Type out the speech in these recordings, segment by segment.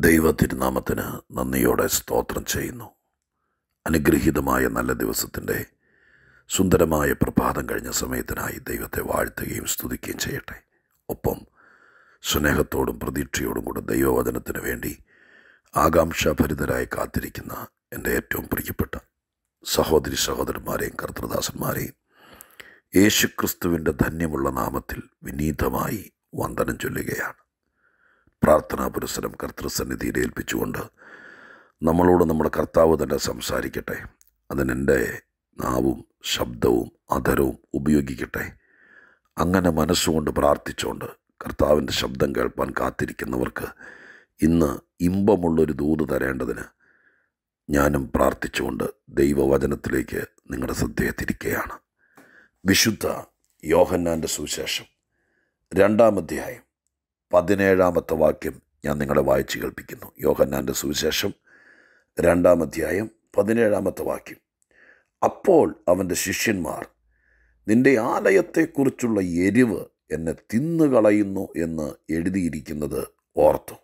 ദൈവ തിരുനാമത്തിന് നന്ദിയോടെ സ്തോത്രം ചെയ്യുന്നു അനുഗ്രഹീതമായ നല്ല ദിവസത്തിൻ്റെ സുന്ദരമായ പ്രഭാതം കഴിഞ്ഞ സമയത്തിനായി ദൈവത്തെ വാഴ്ത്തുകയും സ്തുതിക്കുകയും ചെയ്യട്ടെ ഒപ്പം സ്നേഹത്തോടും പ്രതീക്ഷയോടും കൂടെ ദൈവവചനത്തിന് വേണ്ടി ആകാംക്ഷാഭരിതരായി കാത്തിരിക്കുന്ന എൻ്റെ ഏറ്റവും പ്രിയപ്പെട്ട സഹോദരി സഹോദരന്മാരെയും കർത്തൃദാസന്മാരെയും യേശുക്രിസ്തുവിൻ്റെ ധന്യമുള്ള നാമത്തിൽ വിനീതമായി വന്ദനം ചൊല്ലുകയാണ് പ്രാർത്ഥനാ പുരസരം കർത്തൃസന്നിധിയിൽ ഏൽപ്പിച്ചുകൊണ്ട് നമ്മളോട് നമ്മുടെ കർത്താവ് തന്നെ സംസാരിക്കട്ടെ അതിനെൻ്റെ നാവും ശബ്ദവും അധരവും ഉപയോഗിക്കട്ടെ അങ്ങനെ മനസ്സുകൊണ്ട് പ്രാർത്ഥിച്ചുകൊണ്ട് കർത്താവിൻ്റെ ശബ്ദം കേൾപ്പാൻ കാത്തിരിക്കുന്നവർക്ക് ഇന്ന് ഇമ്പമുള്ളൊരു ദൂത് തരേണ്ടതിന് ഞാനും പ്രാർത്ഥിച്ചുകൊണ്ട് ദൈവവചനത്തിലേക്ക് നിങ്ങളുടെ ശ്രദ്ധയെ തിരിക്കുകയാണ് വിശുദ്ധ യോഹന്നാൻ്റെ സുവിശേഷം രണ്ടാം അധ്യായം പതിനേഴാമത്തെ വാക്യം ഞാൻ നിങ്ങളെ വായിച്ചു കേൾപ്പിക്കുന്നു യോഹന്നാൻ്റെ സുവിശേഷം രണ്ടാം അധ്യായം പതിനേഴാമത്തെ വാക്യം അപ്പോൾ അവൻ്റെ ശിഷ്യന്മാർ നിന്റെ ആലയത്തെക്കുറിച്ചുള്ള എരിവ് എന്നെ തിന്നുകളയുന്നു എന്ന് എഴുതിയിരിക്കുന്നത് ഓർത്തു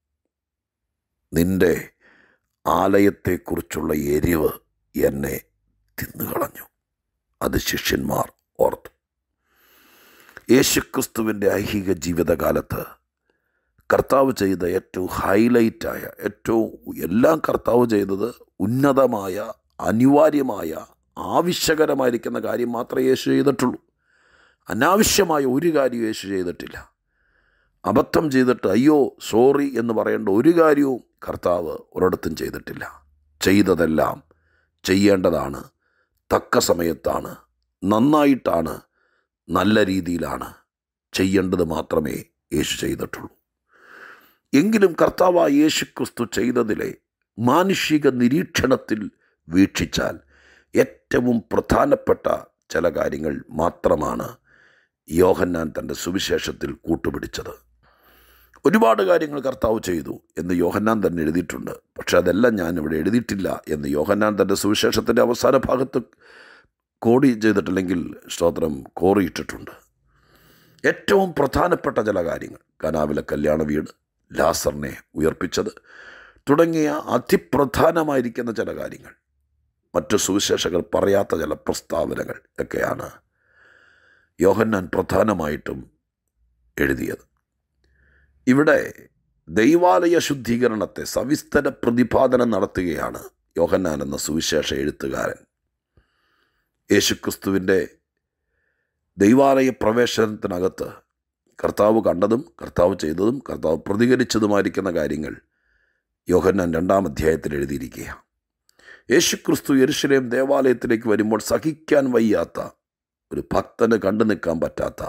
നിന്റെ ആലയത്തെക്കുറിച്ചുള്ള എരിവ് എന്നെ തിന്നുകളഞ്ഞു അത് ശിഷ്യന്മാർ ഓർത്തു യേശുക്രിസ്തുവിൻ്റെ ഐഹിക ജീവിതകാലത്ത് കർത്താവ് ചെയ്ത ഏറ്റവും ഹൈലൈറ്റായ ഏറ്റവും എല്ലാം കർത്താവ് ചെയ്തത് ഉന്നതമായ അനിവാര്യമായ ആവശ്യകരമായിരിക്കുന്ന കാര്യം മാത്രമേ യേശു ചെയ്തിട്ടുള്ളൂ അനാവശ്യമായ ഒരു കാര്യം യേശു ചെയ്തിട്ടില്ല അബദ്ധം ചെയ്തിട്ട് അയ്യോ സോറി എന്ന് പറയേണ്ട ഒരു കാര്യവും കർത്താവ് ഒരിടത്തും ചെയ്തിട്ടില്ല ചെയ്തതെല്ലാം ചെയ്യേണ്ടതാണ് തക്ക സമയത്താണ് നന്നായിട്ടാണ് നല്ല രീതിയിലാണ് ചെയ്യേണ്ടത് മാത്രമേ യേശു ചെയ്തിട്ടുള്ളൂ എങ്കിലും കർത്താവ് യേശു ക്രിസ്തു ചെയ്തതിലെ മാനുഷിക നിരീക്ഷണത്തിൽ വീക്ഷിച്ചാൽ ഏറ്റവും പ്രധാനപ്പെട്ട ചില കാര്യങ്ങൾ മാത്രമാണ് യോഹന്നാൻ തൻ്റെ സുവിശേഷത്തിൽ കൂട്ടുപിടിച്ചത് ഒരുപാട് കാര്യങ്ങൾ കർത്താവ് ചെയ്തു എന്ന് യോഹന്നാൻ തന്നെ എഴുതിയിട്ടുണ്ട് പക്ഷെ അതെല്ലാം ഞാൻ ഇവിടെ എഴുതിയിട്ടില്ല എന്ന് യോഹന്നാൻ തൻ്റെ സുവിശേഷത്തിൻ്റെ അവസാന ഭാഗത്ത് കോടി ചെയ്തിട്ടില്ലെങ്കിൽ സ്തോത്രം കോറിയിട്ടിട്ടുണ്ട് ഏറ്റവും പ്രധാനപ്പെട്ട ചില കാര്യങ്ങൾ കനാവിലെ കല്യാണ വീട് ലാസറിനെ ഉയർപ്പിച്ചത് തുടങ്ങിയ അതിപ്രധാനമായിരിക്കുന്ന ചില കാര്യങ്ങൾ മറ്റു സുവിശേഷകർ പറയാത്ത ചില പ്രസ്താവനകൾ ഒക്കെയാണ് യോഹന്നാൻ പ്രധാനമായിട്ടും എഴുതിയത് ഇവിടെ ദൈവാലയ ശുദ്ധീകരണത്തെ സവിസ്തര പ്രതിപാദനം നടത്തുകയാണ് യോഹന്നാൻ എന്ന സുവിശേഷ എഴുത്തുകാരൻ യേശുക്രിസ്തുവിൻ്റെ ദൈവാലയ പ്രവേശനത്തിനകത്ത് കർത്താവ് കണ്ടതും കർത്താവ് ചെയ്തതും കർത്താവ് പ്രതികരിച്ചതുമായിരിക്കുന്ന കാര്യങ്ങൾ യോഹന്നാൻ രണ്ടാം അധ്യായത്തിൽ എഴുതിയിരിക്കുകയാണ് യേശുക്രിസ്തു യെരുഷലേം ദേവാലയത്തിലേക്ക് വരുമ്പോൾ സഹിക്കാൻ വയ്യാത്ത ഒരു ഭക്തന് കണ്ടു നിൽക്കാൻ പറ്റാത്ത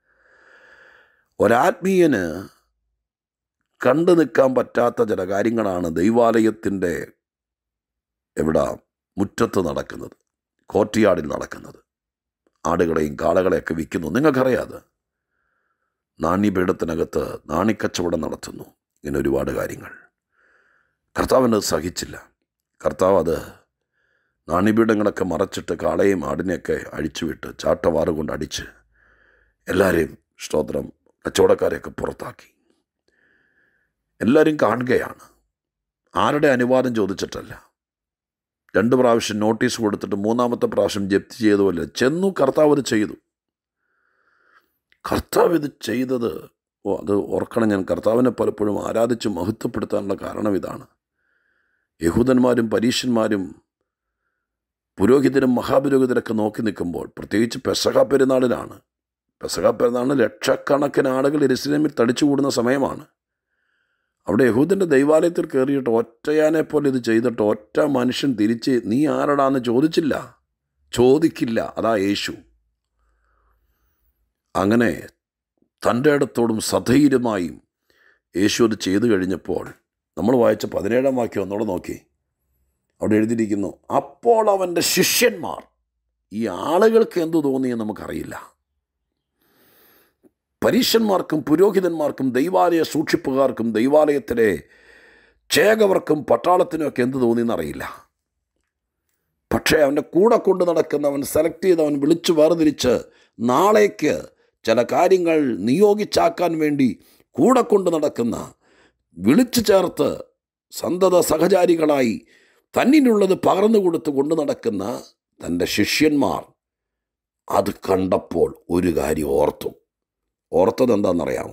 ഒരാത്മീയന് കണ്ടു നിൽക്കാൻ പറ്റാത്ത ചില കാര്യങ്ങളാണ് ദൈവാലയത്തിൻ്റെ എവിടെ മുറ്റത്ത് നടക്കുന്നത് കോർട്ടിയാടിൽ നടക്കുന്നത് ആടുകളെയും കാളകളെയൊക്കെ വിൽക്കുന്നു നിങ്ങൾക്കറിയാതെ നാണ്യപീഠത്തിനകത്ത് നാണിക്കച്ചവടം നടത്തുന്നു ഇങ്ങനെ ഒരുപാട് കാര്യങ്ങൾ കർത്താവിന് സഹിച്ചില്ല കർത്താവ് അത് നാണ്യപീഠങ്ങളൊക്കെ മറച്ചിട്ട് കാളയും ആടിനെയൊക്കെ അഴിച്ചുവിട്ട് ചാട്ടവാറ് കൊണ്ട് അടിച്ച് എല്ലാവരെയും സ്തോത്രം കച്ചവടക്കാരെയൊക്കെ പുറത്താക്കി എല്ലാവരും കാണുകയാണ് ആരുടെ അനുവാദം ചോദിച്ചിട്ടല്ല രണ്ട് പ്രാവശ്യം നോട്ടീസ് കൊടുത്തിട്ട് മൂന്നാമത്തെ പ്രാവശ്യം ജപ്തി ചെയ്തുപോലെ ചെന്നു കർത്താവ് അത് ചെയ്തു കർത്താവ് ഇത് ചെയ്തത് ഓ അത് ഓർക്കണം ഞാൻ കർത്താവിനെ പലപ്പോഴും ആരാധിച്ച് മഹത്വപ്പെടുത്താനുള്ള കാരണം ഇതാണ് യഹൂദന്മാരും പരീശന്മാരും പുരോഹിതരും മഹാപുരോഹിതരൊക്കെ നോക്കി നിൽക്കുമ്പോൾ പ്രത്യേകിച്ച് പെസഹ പെരുന്നാളിലാണ് പെസഹ പെരുന്നാളിന് ലക്ഷക്കണക്കിന് ആളുകൾ എരുസലേമിൽ തടിച്ചു കൂടുന്ന സമയമാണ് അവിടെ യഹൂദൻ്റെ ദൈവാലയത്തിൽ കയറിയിട്ട് ഒറ്റയാനെ പോലെ ഇത് ചെയ്തിട്ട് ഒറ്റ മനുഷ്യൻ തിരിച്ച് നീ ആരടാന്ന് ചോദിച്ചില്ല ചോദിക്കില്ല അതാ യേശു അങ്ങനെ തൻ്റെ ഇടത്തോടും സധൈര്യമായും യേശു അത് ചെയ്തു കഴിഞ്ഞപ്പോൾ നമ്മൾ വായിച്ച പതിനേഴാം വാക്യം ഒന്നുകൂടെ നോക്കി അവിടെ എഴുതിയിരിക്കുന്നു അപ്പോൾ അവൻ്റെ ശിഷ്യന്മാർ ഈ ആളുകൾക്ക് എന്തു തോന്നിയെന്ന് നമുക്കറിയില്ല പരീശന്മാർക്കും പുരോഹിതന്മാർക്കും ദൈവാലയ സൂക്ഷിപ്പുകാർക്കും ദൈവാലയത്തിലെ ചേകവർക്കും പട്ടാളത്തിനുമൊക്കെ എന്ത് തോന്നിയെന്നറിയില്ല പക്ഷേ അവൻ്റെ കൂടെ കൊണ്ട് നടക്കുന്നവൻ സെലക്ട് ചെയ്തവൻ വിളിച്ചു വേർതിരിച്ച് നാളേക്ക് ചില കാര്യങ്ങൾ നിയോഗിച്ചാക്കാൻ വേണ്ടി കൂടെ കൊണ്ട് നടക്കുന്ന വിളിച്ചു ചേർത്ത് സന്തത സഹചാരികളായി തന്നിനുള്ളത് പകർന്നു കൊടുത്ത് കൊണ്ടു നടക്കുന്ന തൻ്റെ ശിഷ്യന്മാർ അത് കണ്ടപ്പോൾ ഒരു കാര്യം ഓർത്തു ഓർത്തത് എന്താണെന്നറിയാമോ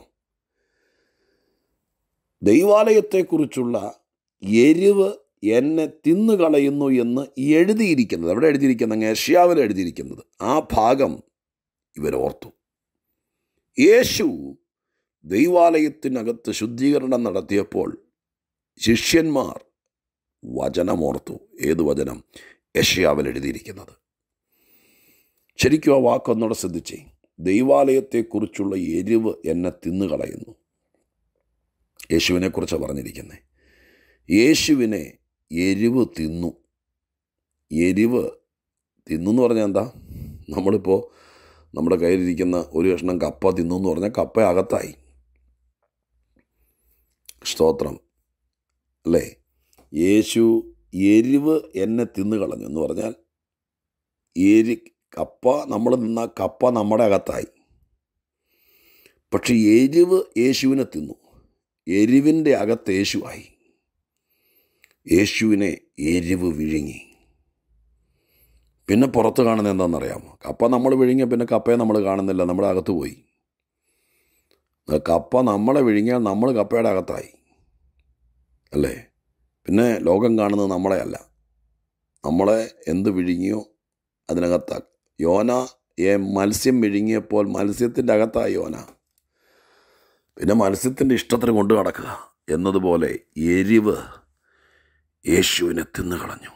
ദൈവാലയത്തെക്കുറിച്ചുള്ള എരിവ് എന്നെ തിന്നുകളയുന്നു എന്ന് എഴുതിയിരിക്കുന്നത് എവിടെ എഴുതിയിരിക്കുന്നത് ഏഷ്യാവിൽ എഴുതിയിരിക്കുന്നത് ആ ഭാഗം ഇവരോർത്തു യേശു ദൈവാലയത്തിനകത്ത് ശുദ്ധീകരണം നടത്തിയപ്പോൾ ശിഷ്യന്മാർ വചനമോർത്തു ഏത് വചനം യഷ്യാവിൽ എഴുതിയിരിക്കുന്നത് ശരിക്കും ആ വാക്കൊന്നോടെ ശ്രദ്ധിച്ചേ ദൈവാലയത്തെക്കുറിച്ചുള്ള എരിവ് എന്നെ തിന്നുകളയുന്നു യേശുവിനെക്കുറിച്ചാണ് പറഞ്ഞിരിക്കുന്നത് യേശുവിനെ എരിവ് തിന്നു എരിവ് തിന്നു എന്ന് പറഞ്ഞാൽ എന്താ നമ്മളിപ്പോൾ നമ്മുടെ കയ്യിലിരിക്കുന്ന ഒരു കഷ്ണം കപ്പ തിന്നു എന്ന് പറഞ്ഞാൽ കപ്പ അകത്തായി സ്തോത്രം അല്ലേ യേശു എരിവ് എന്നെ തിന്നു കളഞ്ഞു എന്ന് പറഞ്ഞാൽ എരി കപ്പ നമ്മൾ നിന്ന കപ്പ നമ്മുടെ അകത്തായി പക്ഷെ എരിവ് യേശുവിനെ തിന്നു എരിവിൻ്റെ അകത്ത് യേശുവായി യേശുവിനെ എരിവ് വിഴുങ്ങി പിന്നെ പുറത്ത് കാണുന്നത് എന്താണെന്നറിയാമോ കപ്പ നമ്മൾ വിഴുങ്ങിയ പിന്നെ കപ്പയെ നമ്മൾ കാണുന്നില്ല നമ്മുടെ അകത്ത് പോയി കപ്പ നമ്മളെ വിഴുങ്ങിയാൽ നമ്മൾ കപ്പയുടെ അകത്തായി അല്ലേ പിന്നെ ലോകം കാണുന്നത് നമ്മളെ അല്ല നമ്മളെ എന്ത് വിഴുങ്ങിയോ അതിനകത്താ യോന ഏ മത്സ്യം വിഴുങ്ങിയപ്പോൾ മത്സ്യത്തിൻ്റെ അകത്തായി യോന പിന്നെ മത്സ്യത്തിൻ്റെ ഇഷ്ടത്തിന് കൊണ്ടു നടക്കുക എന്നതുപോലെ എരിവ് യേശുവിനെ തിന്നുകളഞ്ഞു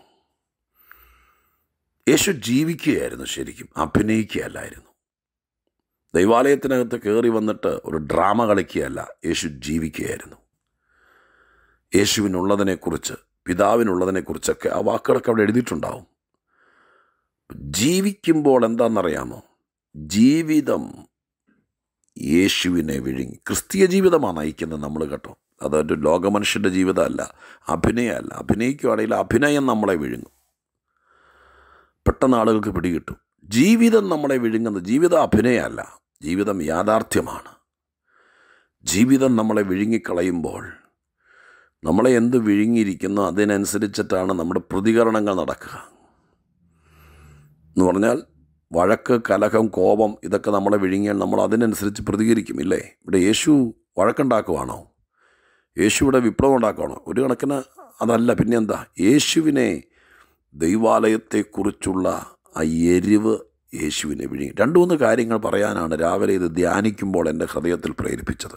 യേശു ജീവിക്കുകയായിരുന്നു ശരിക്കും അഭിനയിക്കുകയല്ലായിരുന്നു ദൈവാലയത്തിനകത്ത് കയറി വന്നിട്ട് ഒരു ഡ്രാമ കളിക്കുകയല്ല യേശു ജീവിക്കുകയായിരുന്നു യേശുവിനുള്ളതിനെക്കുറിച്ച് പിതാവിനുള്ളതിനെക്കുറിച്ചൊക്കെ ആ വാക്കുകളൊക്കെ അവിടെ എഴുതിയിട്ടുണ്ടാവും ജീവിക്കുമ്പോൾ എന്താണെന്നറിയാമോ ജീവിതം യേശുവിനെ വിഴുങ്ങി ക്രിസ്തീയ ജീവിതമാണ് നയിക്കുന്നത് നമ്മൾ കേട്ടോ അതൊരു ലോകമനുഷ്യൻ്റെ ജീവിതമല്ല അഭിനയമല്ല അഭിനയിക്കുകയാണെങ്കിൽ അഭിനയം നമ്മളെ വിഴുങ്ങും പെട്ടെന്ന് ആളുകൾക്ക് പിടികിട്ടും ജീവിതം നമ്മളെ വിഴുങ്ങുന്നത് ജീവിതം അഭിനയമല്ല ജീവിതം യാഥാർത്ഥ്യമാണ് ജീവിതം നമ്മളെ വിഴുങ്ങിക്കളയുമ്പോൾ നമ്മളെ എന്ത് വിഴുങ്ങിയിരിക്കുന്നോ അതിനനുസരിച്ചിട്ടാണ് നമ്മുടെ പ്രതികരണങ്ങൾ നടക്കുക എന്ന് പറഞ്ഞാൽ വഴക്ക് കലഹം കോപം ഇതൊക്കെ നമ്മളെ വിഴുങ്ങിയാൽ നമ്മൾ അതിനനുസരിച്ച് പ്രതികരിക്കും ഇല്ലേ ഇവിടെ യേശു വഴക്കുണ്ടാക്കുവാണോ യേശു ഇവിടെ വിപ്ലവം ഉണ്ടാക്കുവാണോ ഒരു കണക്കിന് അതല്ല പിന്നെ എന്താ യേശുവിനെ ദൈവാലയത്തെക്കുറിച്ചുള്ള ആ എരിവ് യേശുവിനെ വിഴുങ്ങി രണ്ടു മൂന്ന് കാര്യങ്ങൾ പറയാനാണ് രാവിലെ ഇത് ധ്യാനിക്കുമ്പോൾ എൻ്റെ ഹൃദയത്തിൽ പ്രേരിപ്പിച്ചത്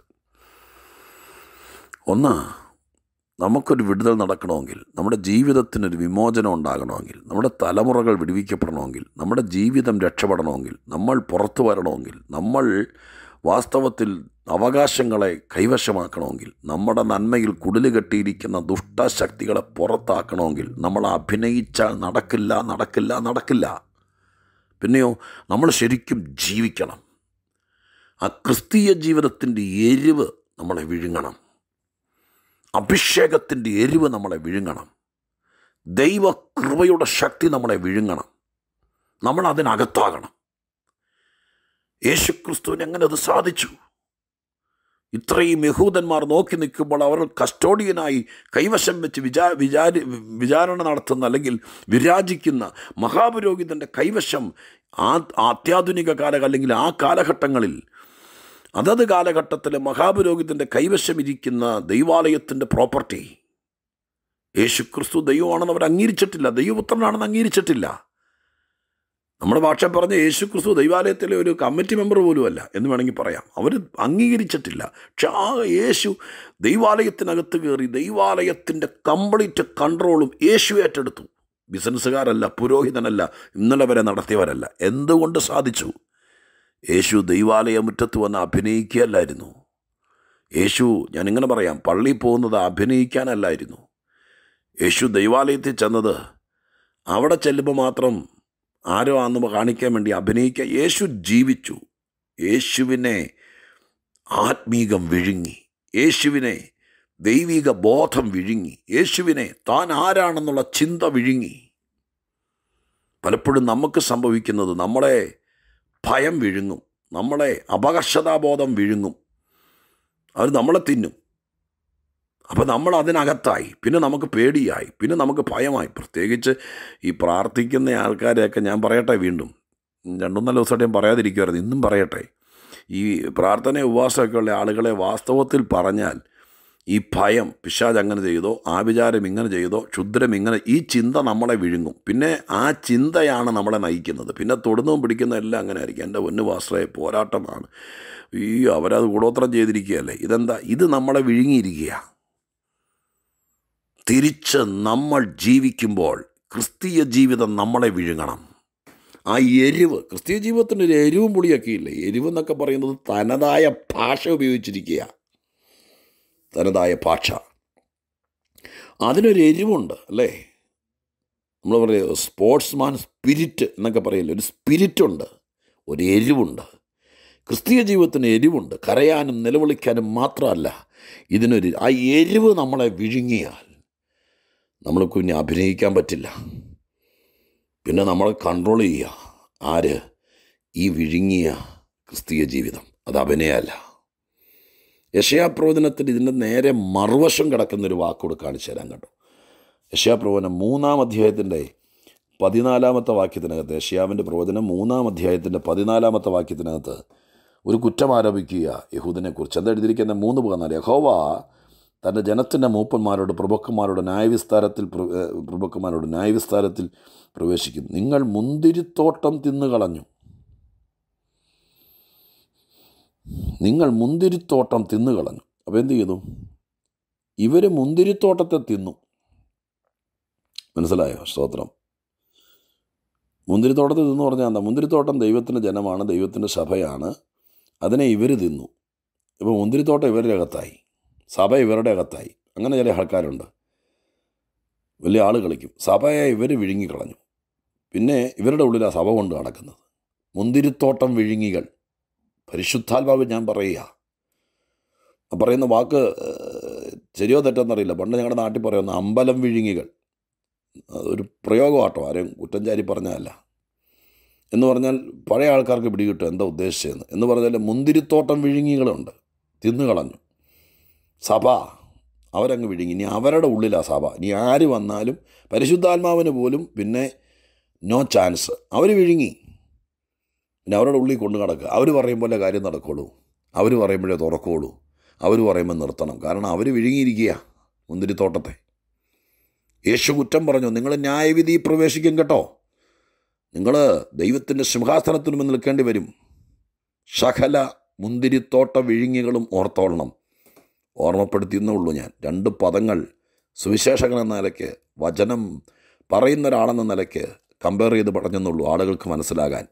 ഒന്ന് നമുക്കൊരു വിടുതൽ നടക്കണമെങ്കിൽ നമ്മുടെ ജീവിതത്തിനൊരു വിമോചനം ഉണ്ടാകണമെങ്കിൽ നമ്മുടെ തലമുറകൾ വിടുവിക്കപ്പെടണമെങ്കിൽ നമ്മുടെ ജീവിതം രക്ഷപ്പെടണമെങ്കിൽ നമ്മൾ പുറത്തു വരണമെങ്കിൽ നമ്മൾ വാസ്തവത്തിൽ അവകാശങ്ങളെ കൈവശമാക്കണമെങ്കിൽ നമ്മുടെ നന്മയിൽ കുടില് കെട്ടിയിരിക്കുന്ന ദുഷ്ടശക്തികളെ പുറത്താക്കണമെങ്കിൽ നമ്മൾ അഭിനയിച്ചാൽ നടക്കില്ല നടക്കില്ല നടക്കില്ല പിന്നെയോ നമ്മൾ ശരിക്കും ജീവിക്കണം ആ ക്രിസ്തീയ ജീവിതത്തിൻ്റെ എരിവ് നമ്മളെ വിഴുങ്ങണം അഭിഷേകത്തിൻ്റെ എരിവ് നമ്മളെ വിഴുങ്ങണം ദൈവകൃപയുടെ ശക്തി നമ്മളെ വിഴുങ്ങണം നമ്മൾ അതിനകത്താകണം യേശുക്രിസ്തുവിന് എങ്ങനെ അത് സാധിച്ചു ഇത്രയും യഹൂദന്മാർ നോക്കി നിൽക്കുമ്പോൾ അവർ കസ്റ്റോഡിയനായി കൈവശം വെച്ച് വിചാ വിചാരി വിചാരണ നടത്തുന്ന അല്ലെങ്കിൽ വിരാജിക്കുന്ന മഹാപുരോഹിതൻ്റെ കൈവശം ആ അത്യാധുനിക കാല അല്ലെങ്കിൽ ആ കാലഘട്ടങ്ങളിൽ അതത് കാലഘട്ടത്തിലെ മഹാപുരോഹിതൻ്റെ കൈവശം ഇരിക്കുന്ന ദൈവാലയത്തിൻ്റെ പ്രോപ്പർട്ടി യേശുക്രിസ്തു ദൈവമാണെന്ന് അവർ അംഗീകരിച്ചിട്ടില്ല ദൈവപുത്രനാണെന്ന് അംഗീകരിച്ചിട്ടില്ല നമ്മുടെ ഭാഷ പറഞ്ഞ യേശു ക്രിസ്തു ദൈവാലയത്തിലെ ഒരു കമ്മിറ്റി മെമ്പർ പോലുമല്ല എന്ന് വേണമെങ്കിൽ പറയാം അവർ അംഗീകരിച്ചിട്ടില്ല പക്ഷെ ആ യേശു ദൈവാലയത്തിനകത്ത് കയറി ദൈവാലയത്തിൻ്റെ കംപ്ലീറ്റ് കൺട്രോളും യേശു ഏറ്റെടുത്തു ബിസിനസ്സുകാരല്ല പുരോഹിതനല്ല ഇന്നലെ വരെ നടത്തിയവരല്ല എന്തുകൊണ്ട് സാധിച്ചു യേശു ദൈവാലയ മുറ്റത്ത് വന്ന് അഭിനയിക്കുകയല്ലായിരുന്നു യേശു ഞാനിങ്ങനെ പറയാം പള്ളിയിൽ പോകുന്നത് അഭിനയിക്കാനല്ലായിരുന്നു യേശു ദൈവാലയത്തിൽ ചെന്നത് അവിടെ ചെല്ലുമ്പോൾ മാത്രം ആരോ ആണെന്ന് കാണിക്കാൻ വേണ്ടി അഭിനയിക്കുക യേശു ജീവിച്ചു യേശുവിനെ ആത്മീകം വിഴുങ്ങി യേശുവിനെ ദൈവിക ബോധം വിഴുങ്ങി യേശുവിനെ താൻ ആരാണെന്നുള്ള ചിന്ത വിഴുങ്ങി പലപ്പോഴും നമുക്ക് സംഭവിക്കുന്നത് നമ്മളെ ഭയം വിഴുങ്ങും നമ്മളെ അപകർഷതാബോധം വിഴുങ്ങും അവർ നമ്മളെ തിന്നും അപ്പോൾ നമ്മൾ അതിനകത്തായി പിന്നെ നമുക്ക് പേടിയായി പിന്നെ നമുക്ക് ഭയമായി പ്രത്യേകിച്ച് ഈ പ്രാർത്ഥിക്കുന്ന ആൾക്കാരെയൊക്കെ ഞാൻ പറയട്ടെ വീണ്ടും രണ്ടു നാല് ദിവസമായിട്ട് ഞാൻ പറയാതിരിക്കുമായിരുന്നു ഇന്നും പറയട്ടെ ഈ പ്രാർത്ഥന ഉപവാസമൊക്കെ ഉള്ള ആളുകളെ വാസ്തവത്തിൽ പറഞ്ഞാൽ ഈ ഭയം പിശാജ് അങ്ങനെ ചെയ്തോ ആവിചാരം ഇങ്ങനെ ചെയ്തോ ക്ഷുദ്രം ഇങ്ങനെ ഈ ചിന്ത നമ്മളെ വിഴുങ്ങും പിന്നെ ആ ചിന്തയാണ് നമ്മളെ നയിക്കുന്നത് പിന്നെ തൊടുന്നതും പിടിക്കുന്ന എല്ലാം അങ്ങനെ ആയിരിക്കും എൻ്റെ പൊന്നു വാസ്ത്രയെ പോരാട്ടമാണ് ഈ അവരത് കൂടോത്രം ചെയ്തിരിക്കുകയല്ലേ ഇതെന്താ ഇത് നമ്മളെ വിഴുങ്ങിയിരിക്കുക തിരിച്ച് നമ്മൾ ജീവിക്കുമ്പോൾ ക്രിസ്തീയ ജീവിതം നമ്മളെ വിഴുങ്ങണം ആ എരിവ് ക്രിസ്തീയ ജീവിതത്തിന് ഒരു എരിവും പുളിയൊക്കെ ഇല്ലേ എരിവ് എന്നൊക്കെ പറയുന്നത് തനതായ ഭാഷ ഉപയോഗിച്ചിരിക്കുക തനതായ ഭാഷ അതിനൊരു എരിവുണ്ട് അല്ലേ നമ്മൾ പറയുക സ്പോർട്സ്മാൻ സ്പിരിറ്റ് എന്നൊക്കെ പറയില്ലേ ഒരു സ്പിരിറ്റുണ്ട് ഒരു എരിവുണ്ട് ക്രിസ്തീയ ജീവിതത്തിന് എരിവുണ്ട് കരയാനും നിലവിളിക്കാനും മാത്രമല്ല ഇതിനൊരു ആ എരിവ് നമ്മളെ വിഴുങ്ങിയാൽ നമ്മൾ കുഞ്ഞ് അഭിനയിക്കാൻ പറ്റില്ല പിന്നെ നമ്മളെ കൺട്രോൾ ചെയ്യുക ആര് ഈ വിഴുങ്ങിയ ക്രിസ്തീയ ജീവിതം അത് അഭിനയമല്ല യശയാപ്രവചനത്തിൽ ഇതിൻ്റെ നേരെ മറുവശം കിടക്കുന്നൊരു വാക്കുകൂടെ കാണിച്ചു തരാൻ കേട്ടോ യശയാപ്രവചനം മൂന്നാം അധ്യായത്തിൻ്റെ പതിനാലാമത്തെ വാക്യത്തിനകത്ത് യശയാവിൻ്റെ പ്രവചനം മൂന്നാം അധ്യായത്തിൻ്റെ പതിനാലാമത്തെ വാക്യത്തിനകത്ത് ഒരു കുറ്റം ആരോപിക്കുക യഹൂദിനെക്കുറിച്ച് എന്താ എഴുതിയിരിക്കുന്ന മൂന്ന് പതിനാല് യഹോവ തൻ്റെ ജനത്തിൻ്റെ മൂപ്പന്മാരോട് പ്രഭുക്കന്മാരോട് ന്യായവിസ്താരത്തിൽ പ്രഭുക്കന്മാരോട് ന്യായവിസ്താരത്തിൽ പ്രവേശിക്കും നിങ്ങൾ മുന്തിരിത്തോട്ടം തിന്നുകളഞ്ഞു നിങ്ങൾ മുന്തിരിത്തോട്ടം തിന്നുകളഞ്ഞു അപ്പോൾ എന്ത് ചെയ്തു ഇവർ മുന്തിരിത്തോട്ടത്തെ തിന്നു മനസ്സിലായോ സ്തോത്രം മുന്തിരിത്തോട്ടത്തിൽ തിന്നു പറഞ്ഞാൽ എന്താ മുന്തിരിത്തോട്ടം ദൈവത്തിൻ്റെ ജനമാണ് ദൈവത്തിൻ്റെ സഭയാണ് അതിനെ ഇവർ തിന്നു ഇപ്പോൾ മുന്തിരിത്തോട്ടം ഇവരുടെ അകത്തായി സഭ ഇവരുടെ അകത്തായി അങ്ങനെ ചില ആൾക്കാരുണ്ട് വലിയ ആൾ കളിക്കും സഭയെ ഇവർ വിഴുങ്ങിക്കളഞ്ഞു പിന്നെ ഇവരുടെ ഉള്ളിലാണ് സഭ കൊണ്ട് നടക്കുന്നത് മുന്തിരിത്തോട്ടം വിഴുങ്ങികൾ പരിശുദ്ധാത്മാവ് ഞാൻ പറയുക ആ പറയുന്ന വാക്ക് ശരിയോ തെറ്റോന്നറിയില്ല പണ്ട് ഞങ്ങളുടെ നാട്ടിൽ പറയുന്ന അമ്പലം വിഴുങ്ങികൾ അതൊരു പ്രയോഗമാട്ടോ ആരെയും കുറ്റഞ്ചാരി പറഞ്ഞതല്ല എന്ന് പറഞ്ഞാൽ പഴയ ആൾക്കാർക്ക് പിടികിട്ടും എന്താ ഉദ്ദേശിച്ചതെന്ന് എന്ന് പറഞ്ഞാൽ മുന്തിരിത്തോട്ടം വിഴുങ്ങികളുണ്ട് തിന്നുകളഞ്ഞു സഭ അവരങ്ങ് വിഴുങ്ങി ഇനി അവരുടെ ഉള്ളിലാണ് സഭ ഇനി ആര് വന്നാലും പരിശുദ്ധാത്മാവിന് പോലും പിന്നെ നോ ചാൻസ് അവർ വിഴുങ്ങി പിന്നെ അവരുടെ ഉള്ളിൽ കൊണ്ടു നടക്കുക അവർ പറയും പോലെ കാര്യം നടക്കുള്ളൂ അവർ പറയുമ്പോഴേ തുറക്കുള്ളൂ അവർ പറയുമ്പോൾ നിർത്തണം കാരണം അവർ വിഴുങ്ങിയിരിക്കുക മുന്തിരിത്തോട്ടത്തെ യേശു കുറ്റം പറഞ്ഞു നിങ്ങൾ ന്യായവിധി പ്രവേശിക്കും കേട്ടോ നിങ്ങൾ ദൈവത്തിൻ്റെ സിംഹാസനത്തിന് മുന്നിൽ നിൽക്കേണ്ടി വരും സകല മുന്തിരിത്തോട്ട വിഴുങ്ങികളും ഓർത്തോളണം ഓർമ്മപ്പെടുത്തിയെന്നുള്ളൂ ഞാൻ രണ്ട് പദങ്ങൾ സുവിശേഷകൻ എന്ന നിലയ്ക്ക് വചനം പറയുന്ന ഒരാളെന്ന നിലയ്ക്ക് കമ്പയർ ചെയ്ത് പറഞ്ഞെന്നുള്ളൂ ആളുകൾക്ക് മനസ്സിലാകാൻ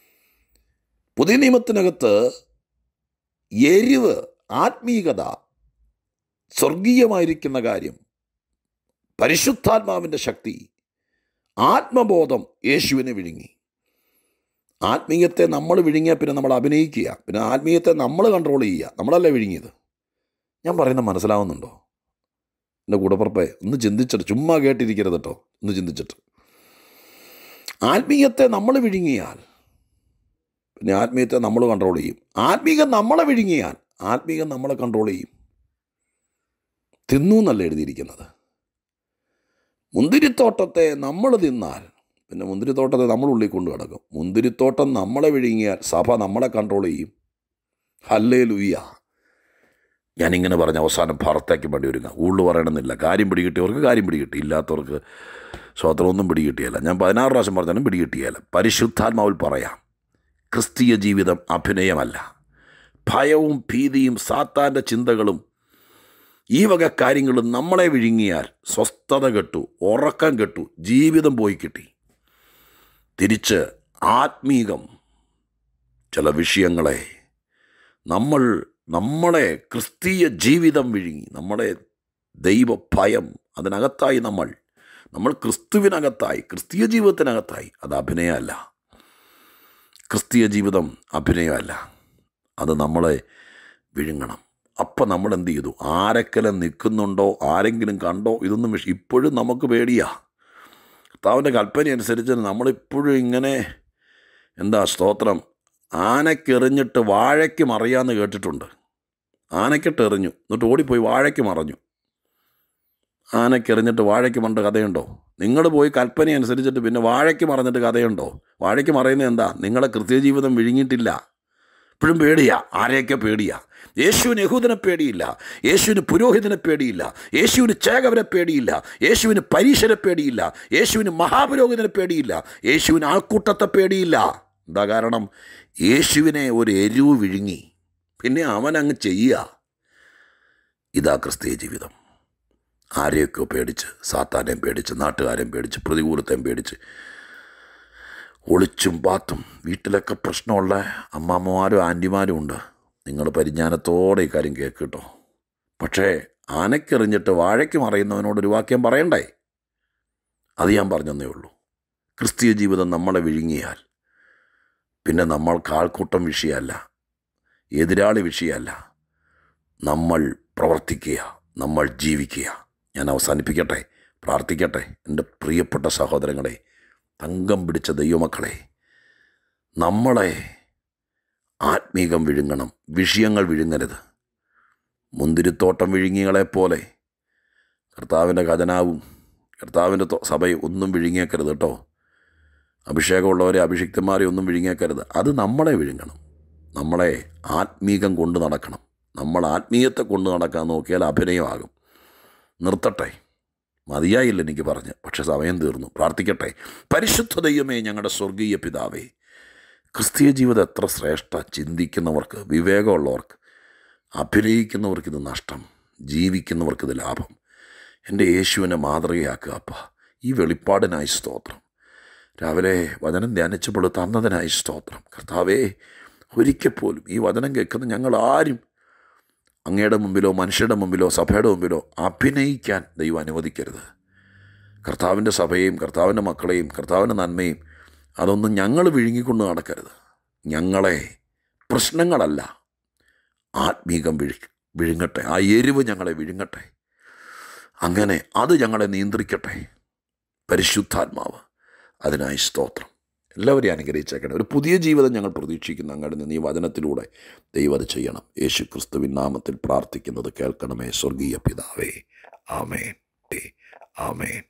പുതിയ നിയമത്തിനകത്ത് എരിവ് ആത്മീകത സ്വർഗീയമായിരിക്കുന്ന കാര്യം പരിശുദ്ധാത്മാവിൻ്റെ ശക്തി ആത്മബോധം യേശുവിനെ വിഴുങ്ങി ആത്മീയത്തെ നമ്മൾ വിഴുങ്ങിയാൽ പിന്നെ നമ്മൾ അഭിനയിക്കുക പിന്നെ ആത്മീയത്തെ നമ്മൾ കൺട്രോൾ ചെയ്യുക നമ്മളല്ലേ വിഴുങ്ങിയത് ഞാൻ പറയുന്നത് മനസ്സിലാവുന്നുണ്ടോ എൻ്റെ കൂടപ്പുറപ്പെ ഒന്ന് ചിന്തിച്ചിട്ട് ചുമ്മാ കേട്ടിരിക്കരുത് കേട്ടോ ഒന്ന് ചിന്തിച്ചിട്ട് ആത്മീയത്തെ നമ്മൾ വിഴുങ്ങിയാൽ പിന്നെ ആത്മീയത്തെ നമ്മൾ കൺട്രോൾ ചെയ്യും ആത്മീകം നമ്മളെ വിഴുങ്ങിയാൽ ആത്മീകം നമ്മളെ കൺട്രോൾ ചെയ്യും തിന്നു എന്നല്ല എഴുതിയിരിക്കുന്നത് മുന്തിരിത്തോട്ടത്തെ നമ്മൾ തിന്നാൽ പിന്നെ മുന്തിരിത്തോട്ടത്തെ നമ്മൾ ഉള്ളിൽ കൊണ്ടു കിടക്കും മുന്തിരിത്തോട്ടം നമ്മളെ വിഴുങ്ങിയാൽ സഭ നമ്മളെ കൺട്രോൾ ചെയ്യും ഹല്ലേ ലുയ്യ ഞാനിങ്ങനെ പറഞ്ഞ അവസാനം ഭർത്തയ്ക്ക് വേണ്ടി ഒരുങ്ങാം കൂടുതൽ പറയണമെന്നില്ല കാര്യം പിടികിട്ടിയവർക്ക് കാര്യം പിടികിട്ടി ഇല്ലാത്തവർക്ക് സ്വത്രമൊന്നും പിടികിട്ടിയല്ല ഞാൻ പതിനാറ് പ്രാവശ്യം പറഞ്ഞാലും പിടികിട്ടിയല്ല പരിശുദ്ധാത്മാവിൽ പറയാം ക്രിസ്തീയ ജീവിതം അഭിനയമല്ല ഭയവും ഭീതിയും സാത്താൻ്റെ ചിന്തകളും ഈ വക കാര്യങ്ങളും നമ്മളെ വിഴുങ്ങിയാൽ സ്വസ്ഥത കെട്ടു ഉറക്കം കെട്ടു ജീവിതം പോയി കിട്ടി തിരിച്ച് ആത്മീകം ചില വിഷയങ്ങളെ നമ്മൾ നമ്മളെ ക്രിസ്തീയ ജീവിതം വിഴുങ്ങി നമ്മുടെ ദൈവഭയം അതിനകത്തായി നമ്മൾ നമ്മൾ ക്രിസ്തുവിനകത്തായി ക്രിസ്തീയ ജീവിതത്തിനകത്തായി അത് അഭിനയമല്ല ക്രിസ്തീയ ജീവിതം അഭിനയമല്ല അത് നമ്മളെ വിഴുങ്ങണം അപ്പം നമ്മൾ എന്ത് ചെയ്തു ആരെങ്കിലും നിൽക്കുന്നുണ്ടോ ആരെങ്കിലും കണ്ടോ ഇതൊന്നും വിഷ ഇപ്പോഴും നമുക്ക് പേടിയാ കർത്താവിൻ്റെ കൽപ്പന അനുസരിച്ച് നമ്മളിപ്പോഴും ഇങ്ങനെ എന്താ സ്തോത്രം ആനക്കെറിഞ്ഞിട്ട് വാഴയ്ക്ക് മറിയാന്ന് കേട്ടിട്ടുണ്ട് ആനക്കെട്ട് എറിഞ്ഞു എന്നിട്ട് ഓടിപ്പോയി വാഴയ്ക്ക് മറഞ്ഞു ആനക്കെറിഞ്ഞിട്ട് വാഴയ്ക്ക് മറണ്ട കഥയുണ്ടോ നിങ്ങൾ പോയി കൽപ്പന അനുസരിച്ചിട്ട് പിന്നെ വാഴയ്ക്ക് മറന്നിട്ട് കഥയുണ്ടോ വാഴയ്ക്ക് മറയുന്നത് എന്താ നിങ്ങളെ കൃത്യജീവിതം വിഴുങ്ങിയിട്ടില്ല ഇപ്പോഴും പേടിയാ ആരെയൊക്കെ പേടിയാ യേശുവിന് യഹൂദനെ പേടിയില്ല യേശുവിന് പുരോഹിതനെ പേടിയില്ല യേശുവിന് ചേകവരെ പേടിയില്ല യേശുവിന് പരീശനെ പേടിയില്ല യേശുവിന് മഹാപുരോഹിതനെ പേടിയില്ല യേശുവിന് ആൾക്കൂട്ടത്തെ പേടിയില്ല എന്താ കാരണം യേശുവിനെ ഒരു എരിവ് വിഴുങ്ങി പിന്നെ അവൻ അങ്ങ് ചെയ്യുക ഇതാ ക്രിസ്തീയ ജീവിതം ആരെയൊക്കെയോ പേടിച്ച് സാത്താനെയും പേടിച്ച് നാട്ടുകാരെയും പേടിച്ച് പ്രതികൂലത്തെയും പേടിച്ച് ഒളിച്ചും പാത്തും വീട്ടിലൊക്കെ പ്രശ്നമുള്ള അമ്മാമ്മമാരും ആൻറ്റിമാരും ഉണ്ട് നിങ്ങൾ പരിജ്ഞാനത്തോടെ ഈ കാര്യം കേൾക്ക് കേട്ടോ പക്ഷേ ആനക്കെറിഞ്ഞിട്ട് വാഴയ്ക്ക് മറയുന്നവനോട് ഒരു വാക്യം പറയണ്ടേ അത് ഞാൻ പറഞ്ഞതേ ഉള്ളൂ ക്രിസ്തീയ ജീവിതം നമ്മളെ വിഴുങ്ങിയാൽ പിന്നെ നമ്മൾക്ക് ആൾക്കൂട്ടം വിഷയമല്ല എതിരാളി വിഷയമല്ല നമ്മൾ പ്രവർത്തിക്കുക നമ്മൾ ജീവിക്കുക ഞാൻ അവസാനിപ്പിക്കട്ടെ പ്രാർത്ഥിക്കട്ടെ എൻ്റെ പ്രിയപ്പെട്ട സഹോദരങ്ങളെ തങ്കം പിടിച്ച ദൈവമക്കളെ നമ്മളെ ആത്മീകം വിഴുങ്ങണം വിഷയങ്ങൾ വിഴുങ്ങരുത് മുന്തിരിത്തോട്ടം വിഴുങ്ങികളെപ്പോലെ കർത്താവിൻ്റെ ഖജനാവും കർത്താവിൻ്റെ തൊ- സഭയും ഒന്നും വിഴുങ്ങിയേക്കരുത് കേട്ടോ അഭിഷേകമുള്ളവരെ അഭിഷിക്തന്മാരെ ഒന്നും വിഴുങ്ങിയേക്കരുത് അത് നമ്മളെ വിഴുങ്ങണം നമ്മളെ ആത്മീകം കൊണ്ട് നടക്കണം നമ്മൾ ആത്മീയത്തെ കൊണ്ട് നടക്കാൻ നോക്കിയാൽ അഭിനയമാകും നിർത്തട്ടെ മതിയായില്ല എനിക്ക് പറഞ്ഞ് പക്ഷെ സമയം തീർന്നു പ്രാർത്ഥിക്കട്ടെ പരിശുദ്ധ ദൈവമേ ഞങ്ങളുടെ സ്വർഗീയ പിതാവേ ക്രിസ്തീയ ജീവിതം എത്ര ശ്രേഷ്ഠ ചിന്തിക്കുന്നവർക്ക് വിവേകമുള്ളവർക്ക് അഭിനയിക്കുന്നവർക്ക് ഇത് നഷ്ടം ജീവിക്കുന്നവർക്ക് ഇത് ലാഭം എൻ്റെ യേശുവിനെ മാതൃകയാക്കുക അപ്പ ഈ വെളിപ്പാടിനായി സ്തോത്രം രാവിലെ വചനം ധ്യാനിച്ചപ്പോൾ തന്നതിനായി സ്തോത്രം കർത്താവേ ഒരിക്കൽ പോലും ഈ വചനം കേൾക്കുന്ന ഞങ്ങൾ ആരും അങ്ങയുടെ മുമ്പിലോ മനുഷ്യരുടെ മുമ്പിലോ സഭയുടെ മുമ്പിലോ അഭിനയിക്കാൻ ദൈവം അനുവദിക്കരുത് കർത്താവിൻ്റെ സഭയെയും കർത്താവിൻ്റെ മക്കളെയും കർത്താവിൻ്റെ നന്മയും അതൊന്നും ഞങ്ങൾ വിഴുങ്ങിക്കൊണ്ട് നടക്കരുത് ഞങ്ങളെ പ്രശ്നങ്ങളല്ല ആത്മീകം വിഴു വിഴുങ്ങട്ടെ ആ എരിവ് ഞങ്ങളെ വിഴുങ്ങട്ടെ അങ്ങനെ അത് ഞങ്ങളെ നിയന്ത്രിക്കട്ടെ പരിശുദ്ധാത്മാവ് അതിനായി സ്തോത്രം എല്ലാവരെയും അനുഗ്രഹിച്ചേക്കണം ഒരു പുതിയ ജീവിതം ഞങ്ങൾ പ്രതീക്ഷിക്കുന്നു അങ്ങയുടെ നിന്ന് ഈ വചനത്തിലൂടെ ദൈവം അത് ചെയ്യണം യേശു ക്രിസ്തുവിൻ നാമത്തിൽ പ്രാർത്ഥിക്കുന്നത് കേൾക്കണമേ സ്വർഗീയ പിതാവേ ആമേൻ ആമേൻ